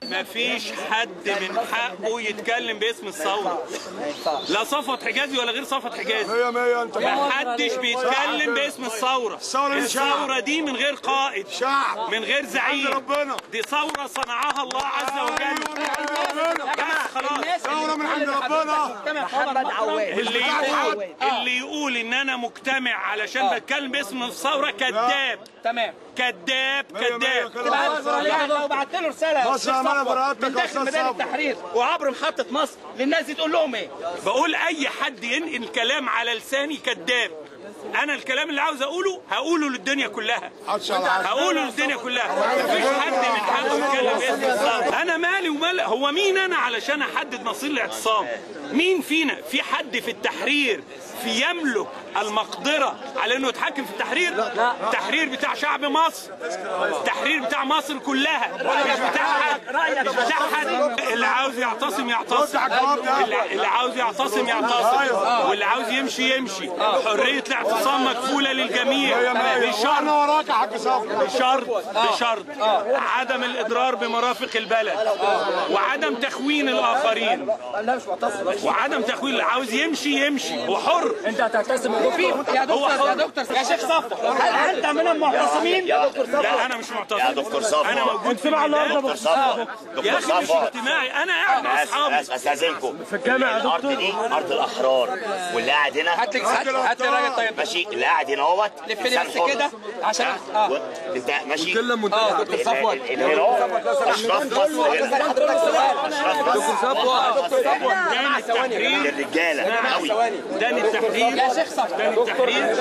مفيش حد من حقه يتكلم باسم الثوره لا صفوت حجازي ولا غير صفوت حجازي مية مية انت ما حدش بيتكلم باسم الثوره الثورة دي شعب. الثوره دي من غير قائد شعب من غير زعيم عند ربنا. دي ثوره صنعها الله عز وجل بس خلاص ثورة من عند ربنا محمد عواد اللي يقول اللي يقول ان انا مجتمع علشان بتكلم باسم الثوره كذاب تمام كذاب مية مية كذاب كده. وبعت له رساله مصر عمالة براءتك من يا داخل أستاذ ميدان صبري. التحرير وعبر محطه مصر للناس دي تقول لهم ايه؟ بقول اي حد ينقل كلام على لساني كذاب انا الكلام اللي عاوز اقوله هقوله للدنيا كلها عطش على عطش هقوله للدنيا كلها مفيش حد من حقه يتكلم باسم الثوره انا مالي ومال هو مين انا علشان احدد مصير الاعتصام مين فينا في حد في التحرير في يملك المقدره على انه يتحكم في التحرير التحرير بتاع شعب مصر التحرير بتاع مصر كلها مش بتاع حد مش بتاع حد اللي عاوز يعتصم يعتصم اللي- اللي عاوز يعتصم يعتصم واللي عاوز يمشي يمشي حريه الاعتصام مكفوله للجميع بشرط احنا وراك يا حاج صبري بشرط بشرط عدم الاضرار بمرافق البلد وعدم تخوين الاخرين وعدم تخوين اللي عاوز يمشي يمشي هو حر انت هتعتصم في يا هو دكتور حر. يا دكتور يا شيخ صفا هل انت من المعتصمين؟ لا انا مش معتصم يا دكتور صفوة. انا موجود في اجتماع النهارده الميدان. دكتور صفوة يا دكتور اخي مش صفوة اجتماعي انا قاعد مع انا اسف اصحابي اسف استاذنكم في الجامع يا الارض دي ارض الاحرار واللي قاعد هنا هات لي هات لي- هات لي الراجل طيب ماشي اللي قاعد هنا اهوت لف لي إنسان بس حر. كده عشان ها؟ اه و- انت ماشي اه دكتور صفوت ال- ال- هنا اهو اشراف مصر هنا حضرتك سؤال اشراف مصر دان التحرير للرجاله قوي دان التحرير يا شيخ صفا دان التحرير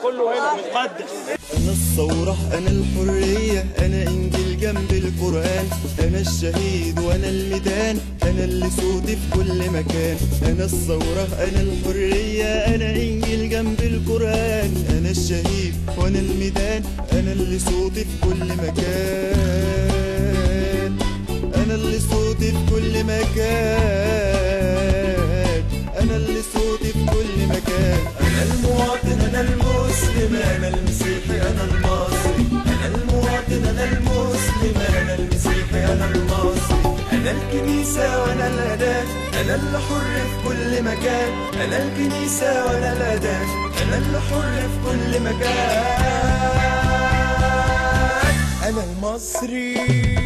مقدس أنا الثورة أنا الحرية أنا إنجيل جنب القرآن أنا الشهيد وأنا الميدان أنا اللي صوتي في كل مكان أنا الثورة أنا الحرية أنا إنجيل جنب القرآن أنا الشهيد وأنا الميدان أنا اللي صوتي في كل مكان أنا اللي صوتي في كل مكان أنا اللي صوتي في كل مكان أنا المواطن أنا المسلم أنا المسيحي أنا المصري أنا المواطن أنا المسلم أنا المسيحي أنا المصري أنا الكنيسة وأنا الأذان أنا اللي حر في كل مكان أنا الكنيسة وأنا الأذان أنا اللي حر في كل مكان أنا المصري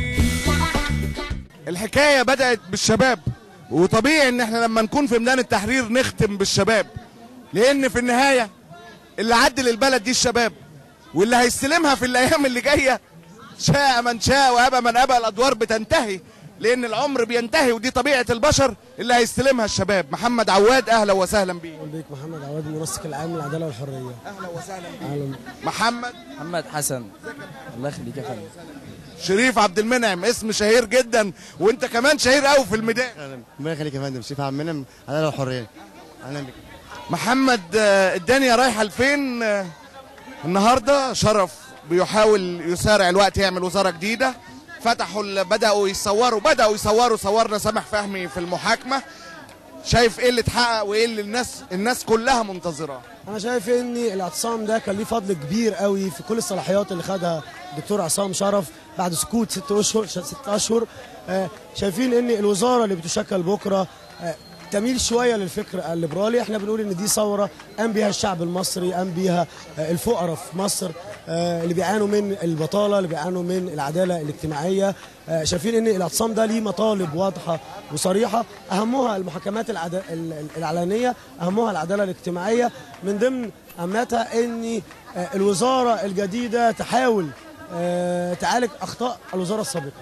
الحكايه بدات بالشباب وطبيعي ان احنا لما نكون في ميدان التحرير نختم بالشباب لان في النهايه اللي عدل البلد دي الشباب واللي هيستلمها في الايام اللي جايه شاء من شاء وابى من ابى الادوار بتنتهي لان العمر بينتهي ودي طبيعه البشر اللي هيستلمها الشباب محمد عواد اهلا وسهلا بيك بيك محمد عواد المنسق العام للعداله والحريه اهلا وسهلا بيك اهلا محمد محمد حسن الله يخليك يا فندم شريف عبد المنعم اسم شهير جدا وانت كمان شهير قوي في الميدان ربنا يخليك يا فندم شريف عبد المنعم عداله وحريه اهلا بك محمد آه، الدنيا رايحه لفين آه، النهارده شرف بيحاول يسارع الوقت يعمل وزاره جديده فتحوا ال- بداوا يصوروا بداوا يصوروا صورنا سامح فهمي في المحاكمه شايف ايه اللي اتحقق وايه اللي الناس الناس كلها منتظراه انا شايف ان الاعتصام ده كان ليه فضل كبير قوي في كل الصلاحيات اللي خدها الدكتور عصام شرف بعد سكوت ست اشهر ست اشهر آه، شايفين ان الوزاره اللي بتشكل بكره آه، تميل شويه للفكر الليبرالي احنا بنقول ان دي ثوره قام بيها الشعب المصري قام بيها آه، الفقراء في مصر آه، اللي بيعانوا من البطاله اللي بيعانوا من العداله الاجتماعيه آه، شايفين ان الاعتصام ده ليه مطالب واضحه وصريحه اهمها المحاكمات العد... ال- ال- العلانيه اهمها العداله الاجتماعيه من ضمن اهميتها ان آه، الوزاره الجديده تحاول آه، تعالج اخطاء الوزاره السابقه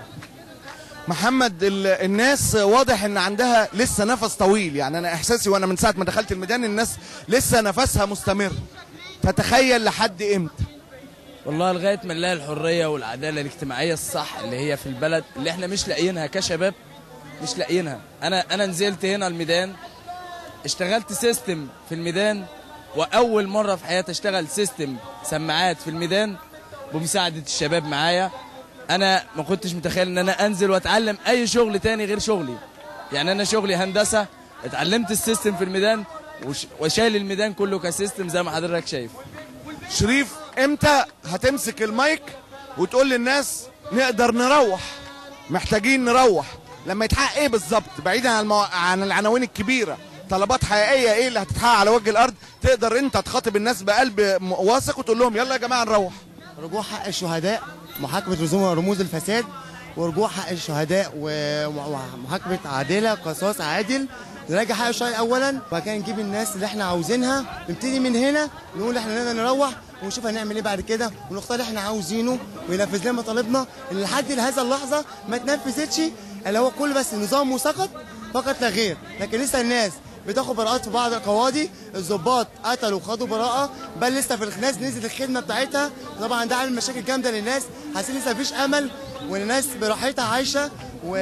محمد ال- الناس واضح ان عندها لسه نفس طويل يعني انا احساسي وانا من ساعه ما دخلت الميدان الناس لسه نفسها مستمر فتخيل لحد امتى والله لغايه ما نلاقي الحريه والعداله الاجتماعيه الصح اللي هي في البلد اللي احنا مش لاقيينها كشباب مش لاقيينها انا انا نزلت هنا الميدان اشتغلت سيستم في الميدان واول مره في حياتي اشتغل سيستم سماعات في الميدان بمساعده الشباب معايا انا ما كنتش متخيل ان انا انزل واتعلم اي شغل تاني غير شغلي يعني انا شغلي هندسه اتعلمت السيستم في الميدان وش- وشايل الميدان كله كسيستم زي ما حضرتك شايف شريف امتى هتمسك المايك وتقول للناس نقدر نروح محتاجين نروح لما يتحقق ايه بالظبط بعيدا عن المو... عن العناوين الكبيره طلبات حقيقيه ايه اللي هتتحقق على وجه الارض تقدر انت تخاطب الناس بقلب م- واثق وتقول لهم يلا يا جماعه نروح رجوع حق الشهداء محاكمة رسوم رموز الفساد ورجوع حق الشهداء و- و- ومحاكمة عادلة قصاص عادل نراجع حق الشهداء أولا وبعد كده نجيب الناس اللي احنا عاوزينها نبتدي من هنا نقول احنا نقدر نروح ونشوف هنعمل ايه بعد كده ونختار اللي احنا عاوزينه وينفذ لنا مطالبنا اللي لحد هذا اللحظة ما اتنفذتش اللي هو كل بس النظام مسقط فقط لا غير لكن لسه الناس بتاخد براءات في بعض القواضي الضباط قتلوا وخدوا براءة بل لسه في الناس نزلت الخدمة بتاعتها طبعا ده عامل مشاكل جامدة للناس حاسين لسه مفيش أمل والناس براحتها عايشة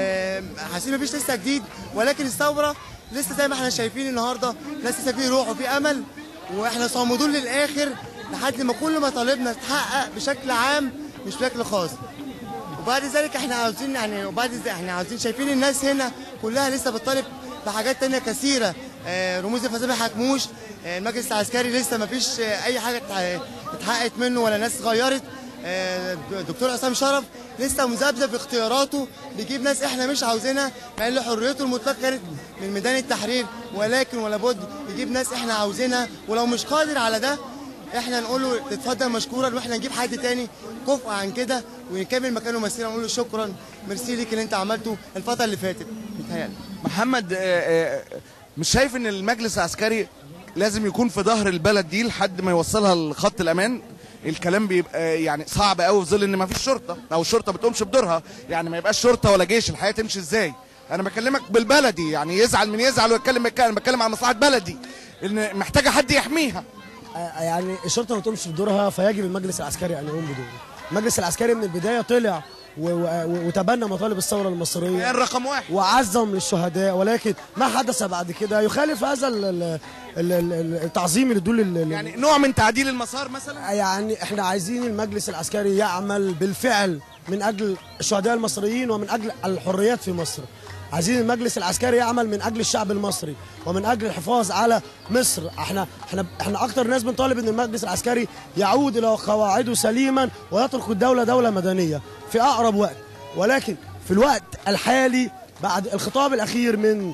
وحاسين مفيش لسه جديد ولكن الثورة لسه زي ما احنا شايفين النهاردة ناس لسه في روح وفي أمل واحنا صامدون للآخر لحد ما كل مطالبنا تتحقق بشكل عام مش بشكل خاص وبعد ذلك احنا عاوزين يعني وبعد ذلك احنا عاوزين شايفين الناس هنا كلها لسه بتطالب بحاجات تانية كثيرة آه، رموز الفساد ما حكموش آه، المجلس العسكري لسه ما فيش آه، اي حاجة اتح- اتحققت منه ولا ناس اتغيرت آه، دكتور عصام شرف لسه مذبذب في اختياراته بيجيب ناس احنا مش عاوزينها مع ان حريته المطلقه كانت من ميدان التحرير ولكن ولا بد يجيب ناس احنا عاوزينها ولو مش قادر على ده احنا نقول له تتفضل مشكورا واحنا نجيب حد تاني كفء عن كده ونكمل مكانه مسيره ونقول له شكرا ميرسي ليك اللي انت عملته الفتره اللي فاتت متهيألي محمد آه، آه، مش شايف ان المجلس العسكري لازم يكون في ظهر البلد دي لحد ما يوصلها لخط الامان الكلام بيبقى يعني صعب قوي في ظل ان ما فيش شرطه او الشرطه بتقومش بدورها يعني ما يبقاش شرطه ولا جيش الحياه تمشي ازاي انا بكلمك بالبلدي يعني يزعل من يزعل ويتكلم بيتكلم بتكلم عن مصلحه بلدي ان محتاجه حد يحميها آه، يعني الشرطه ما تقومش بدورها فيجب المجلس العسكري ان يقوم بدوره المجلس العسكري من البدايه طلع و- و- وتبنى مطالب الثوره المصريه كان رقم واحد وعظم للشهداء ولكن ما حدث بعد كده يخالف هذا ال- ال- ال- ال- التعظيم اللي دول ال- يعني نوع من تعديل المسار مثلا يعني احنا عايزين المجلس العسكري يعمل بالفعل من اجل الشهداء المصريين ومن اجل الحريات في مصر عايزين المجلس العسكري يعمل من اجل الشعب المصري ومن اجل الحفاظ على مصر احنا احنا احنا اكتر ناس بنطالب ان المجلس العسكري يعود الى قواعده سليما ويترك الدوله دوله مدنيه في اقرب وقت ولكن في الوقت الحالي بعد الخطاب الاخير من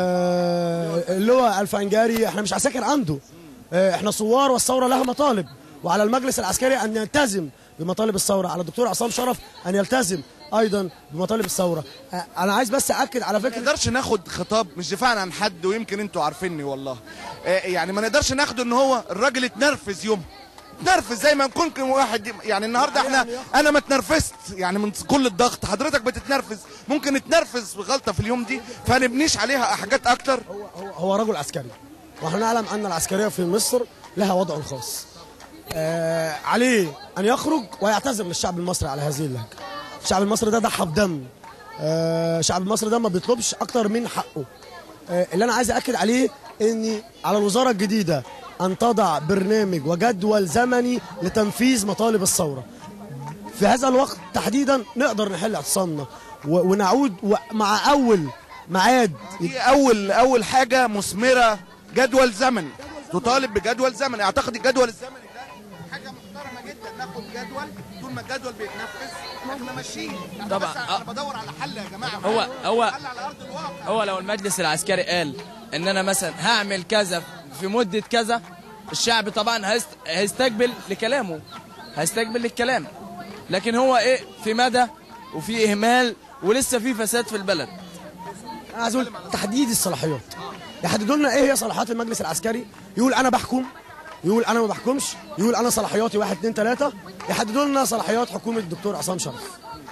آه اللي هو الفنجاري احنا مش عساكر عنده آه، احنا ثوار والثوره لها مطالب وعلى المجلس العسكري ان يلتزم بمطالب الثوره على الدكتور عصام شرف ان يلتزم ايضا بمطالب الثوره آه، انا عايز بس ااكد على ما فكره نقدرش ناخد خطاب مش دفاعا عن حد ويمكن انتوا عارفيني والله آه، يعني ما نقدرش ناخده ان هو الراجل اتنرفز يوم اتنرفز زي ما نكون كان واحد يعني النهارده احنا انا ما اتنرفزت يعني من كل الضغط حضرتك بتتنرفز ممكن اتنرفز بغلطه في اليوم دي فنبنيش عليها حاجات اكتر هو, هو رجل عسكري ونحن نعلم ان العسكريه في مصر لها وضع خاص آه عليه ان يخرج ويعتذر للشعب المصري على هذه اللهجه الشعب المصري ده ضحى بدم آه الشعب المصري ده ما بيطلبش اكتر من حقه آه اللي انا عايز اكد عليه ان على الوزاره الجديده ان تضع برنامج وجدول زمني لتنفيذ مطالب الثوره في هذا الوقت تحديدا نقدر نحل اعتصامنا و- ونعود و- مع اول ميعاد دي اول اول حاجه مثمره جدول زمني تطالب بجدول زمني اعتقد الجدول الزمني ده حاجه محترمه جدا ناخد جدول طول ما الجدول بيتنفذ احنا ماشيين يعني طبعا. بس انا بدور على حل يا جماعه هو هو حل على ارض الواقع هو لو المجلس العسكري قال ان انا مثلا هعمل كذا في مده كذا الشعب طبعا هيست... هيستقبل لكلامه هيستقبل للكلام لكن هو ايه في مدى وفي اهمال ولسه في فساد في البلد انا عايز اقول تحديد الصلاحيات يحددوا لنا ايه هي صلاحيات المجلس العسكري يقول انا بحكم يقول انا ما بحكمش يقول انا صلاحياتي واحد اتنين تلاته يحددوا لنا صلاحيات حكومه الدكتور عصام شرف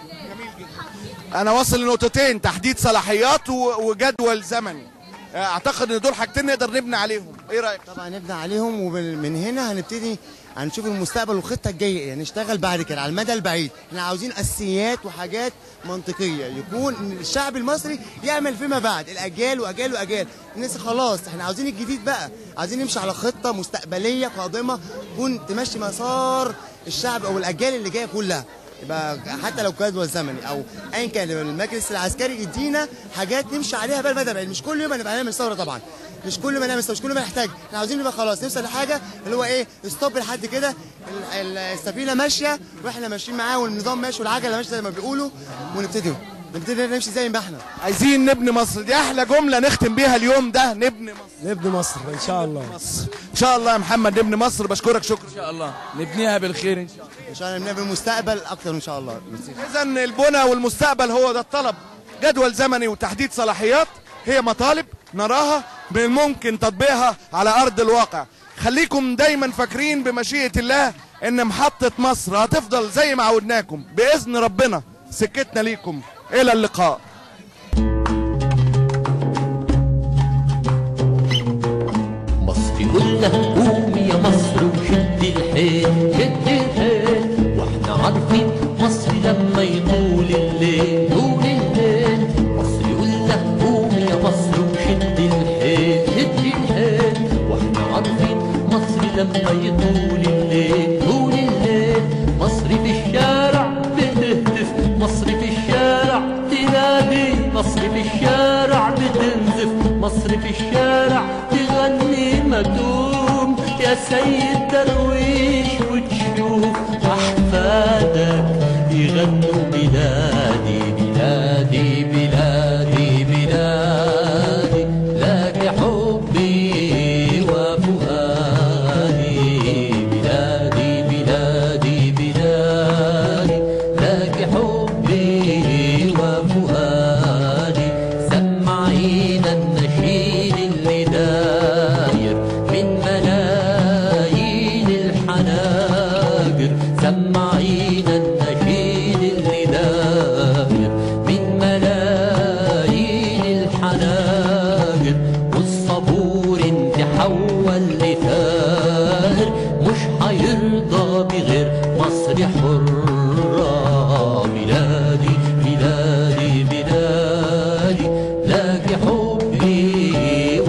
انا واصل لنقطتين تحديد صلاحيات و- وجدول زمني اعتقد ان دول حاجتين نقدر نبني عليهم ايه رايك طبعا نبني عليهم ومن هنا هنبتدي هنشوف المستقبل والخطه الجايه ايه نشتغل بعد كده على المدى البعيد احنا عاوزين اساسيات وحاجات منطقيه يكون إن الشعب المصري يعمل فيما بعد الاجيال واجيال واجيال الناس خلاص احنا عاوزين الجديد بقى عايزين نمشي على خطه مستقبليه قادمه تكون تمشي مسار الشعب او الاجيال اللي جايه كلها يبقى حتى لو جدول زمني او ايا كان المجلس العسكري يدينا حاجات نمشي عليها بقى المدى البعيد مش كل يوم هنبقى نعمل ثوره طبعا مش كل ما نعمل ثوره مش كل ما نحتاج احنا عاوزين نبقى خلاص نوصل لحاجه اللي هو ايه ستوب لحد كده ال- ال- السفينه ماشيه واحنا ماشيين معاه والنظام ماشي والعجله ماشيه زي ما بيقولوا ونبتدي نبتدي نمشي زي ما احنا عايزين نبني مصر دي احلى جمله نختم بيها اليوم ده نبني مصر نبني مصر ان شاء الله مصر ان شاء الله يا محمد نبني مصر بشكرك شكرا ان شاء الله نبنيها بالخير ان شاء الله ان شاء الله نبني المستقبل اكتر ان شاء الله اذا البنى والمستقبل هو ده الطلب جدول زمني وتحديد صلاحيات هي مطالب نراها من الممكن تطبيقها على ارض الواقع خليكم دايما فاكرين بمشيئه الله ان محطه مصر هتفضل زي ما عودناكم باذن ربنا سكتنا ليكم الى اللقاء مصر كلها قوم يا مصر وشد الحيل شد الحيل واحنا عارفين مصر لما يطول الليل طول الليل مصر كلها قوم يا مصر وشد الحيل شد الحيل واحنا عارفين مصر لما يطول الليل طول الليل مصر في الشارع بتهتف مصر في الشارع تنادي مصر في الشارع بتنزف مصر في الشارع تغني مدوم يا سيد درويش وتشوف أحفادك يغنوا بلادي بلادي بلادي بلادي لك حبي وفؤادي بلادي بلادي بلادي لك حبي وفؤادي سمعينا النشيد اللي داير من ملايين الحناجر سمعينا النشيد اللي داير من ملايين الحناجر والصبور تحول لثائر مش هيرضى بغير مصر حرة بلادي بلادي بلادي لك حبي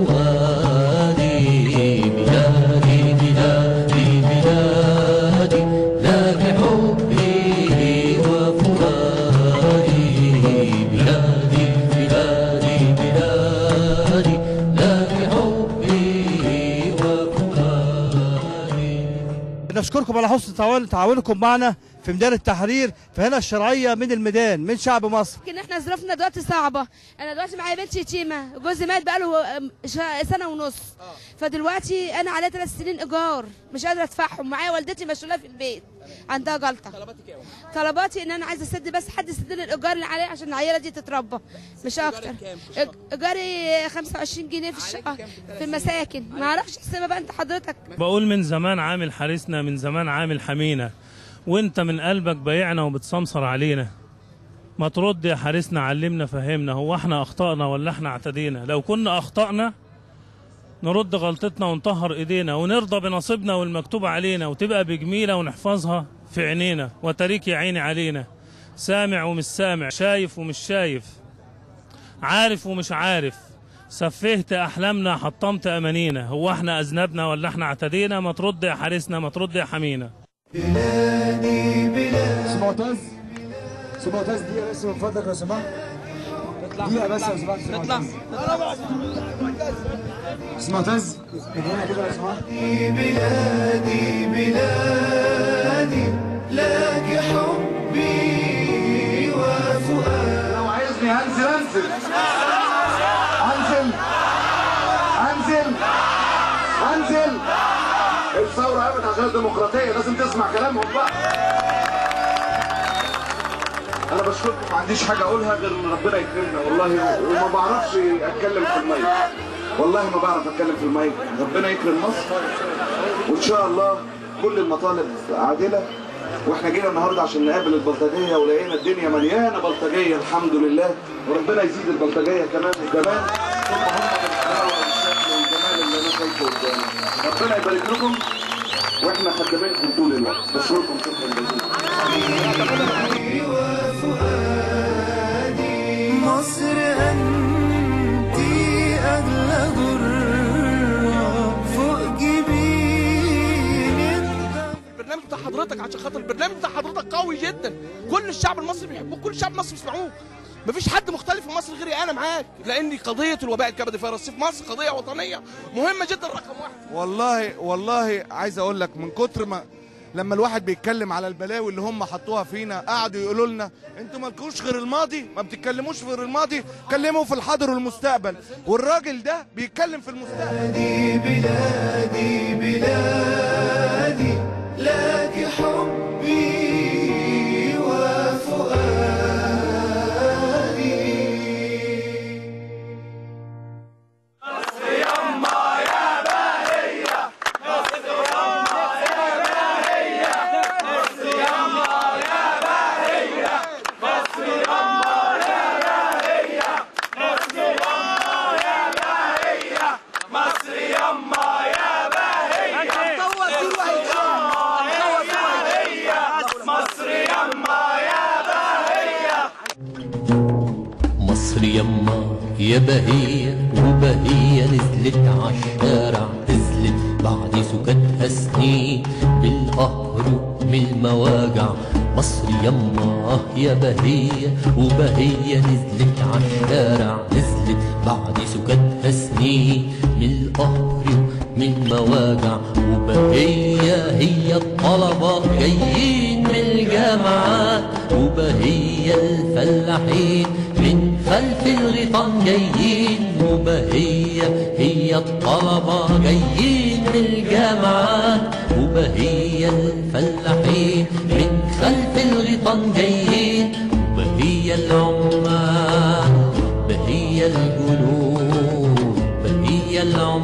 وفؤادي بلادي بلادي بلادي لك حبي وفؤادي بلادي بلادي بلادي لك حبي وفؤادي نشكركم على حسن تعاون- تعاونكم معنا في ميدان التحرير فهنا الشرعيه من الميدان من شعب مصر لكن احنا ظروفنا دلوقتي صعبه انا دلوقتي معايا بنت يتيمه جوزي مات بقاله أم، شا- سنه ونص فدلوقتي انا عليا ثلاث سنين ايجار مش قادره ادفعهم معايا والدتي مشغوله في البيت عندها جلطه طلباتك ايه طلباتي ان انا عايزه اسد بس حد يسد لي الايجار اللي عليا عشان العياله دي تتربى مش اكتر إيج- ايجاري 25 جنيه في الشقه في المساكن ما اعرفش احسبها بقى انت حضرتك بقول من زمان عامل حارسنا من زمان عامل حمينا وانت من قلبك بايعنا وبتصمصر علينا ما ترد يا حارسنا علمنا فهمنا هو احنا اخطأنا ولا احنا اعتدينا لو كنا اخطأنا نرد غلطتنا ونطهر ايدينا ونرضى بنصيبنا والمكتوب علينا وتبقى بجميلة ونحفظها في عينينا وتريك يا عيني علينا سامع ومش سامع شايف ومش شايف عارف ومش عارف سفهت احلامنا حطمت امانينا هو احنا اذنبنا ولا احنا اعتدينا ما ترد يا حارسنا ما ترد يا حمينا بلادي بلادي سي معتز سي معتز دقيقه بس من فضلك لو سمحت دقيقه بس لو سمحت سي نطلع سي معتز ادينا كده لو سمحت بلادي بلادي لك حبي وفؤادي لو عايزني هنزل انزل انزل انزل انزل الثوره قامت عشان الديمقراطيه لازم تسمع كلامهم بقى انا بشكركم ما عنديش حاجه اقولها غير ان ربنا يكرمنا والله وما بعرفش اتكلم في المايك والله ما بعرف اتكلم في المايك ربنا يكرم مصر وان شاء الله كل المطالب عادله واحنا جينا النهارده عشان نقابل البلطجيه ولقينا الدنيا مليانه بلطجيه الحمد لله وربنا يزيد البلطجيه كمان وكمان ثم هم بالحلاوه والشكل والجمال اللي انا شايفه قدامي ربنا يبارك لكم واحنا خدامينكم طول الوقت بشكركم شكرا جزيلا مصر أنت أغلى غرة فوق جبين البرنامج بتاع حضرتك عشان خاطر البرنامج بتاع حضرتك قوي جدا كل الشعب المصري بيحبوك كل الشعب المصري بيسمعوك مفيش حد مختلف في مصر غيري انا معاك لان قضيه الوباء الكبدي فيروس في مصر قضيه وطنيه مهمه جدا رقم واحد والله والله عايز اقول لك من كتر ما لما الواحد بيتكلم على البلاوي اللي هم حطوها فينا قعدوا يقولوا لنا انتوا مالكوش غير الماضي ما بتتكلموش غير الماضي كلموا في الحاضر والمستقبل والراجل ده بيتكلم في المستقبل بلادي بلادي لك حبي وفؤادي مصر يما يا بهية وبهية نزلت عالشارع نزلت بعد سكتها سنين بالقهر ومن المواجع مصر يما يا بهية وبهية نزلت عالشارع نزلت بعد سكتها سنين من القهر ومن المواجع وبهية هي الطلبة جايين من الجامعات وبهية الفلاحين من خلف الغيطان جايين وبهية هي الطلبة جايين من الجامعات وبهية الفلاحين من خلف الغيطان جايين وبهية العمال بهية الجنود بهية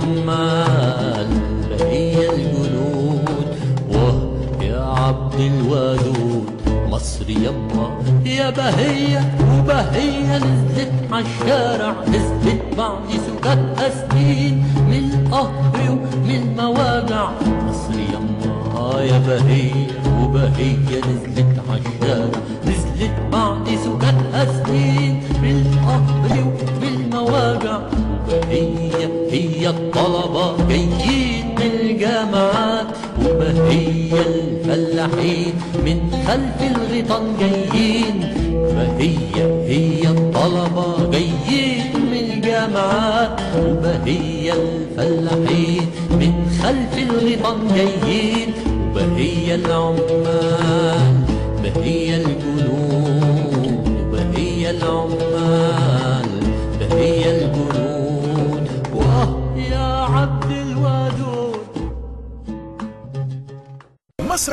العمال بهية الجنود واه يا عبد الودود مصر يما يا بهية وبهية نزلت عالشارع نزلت بعد سكاتها سنين من قهر ومن مواجع مصر يما يا بهية وبهية نزلت عالشارع نزلت بعد سكاتها سنين من قهر ومن مواجع وبهية هي الطلبة جايين من الجامعات وبهية الفلاحين من خلف الغيطان جايين فهي هي الطلبة جايين من الجامعات وبهية الفلاحين من خلف الغيطان جايين وبهية العمال بهية الجنود وبهية العمال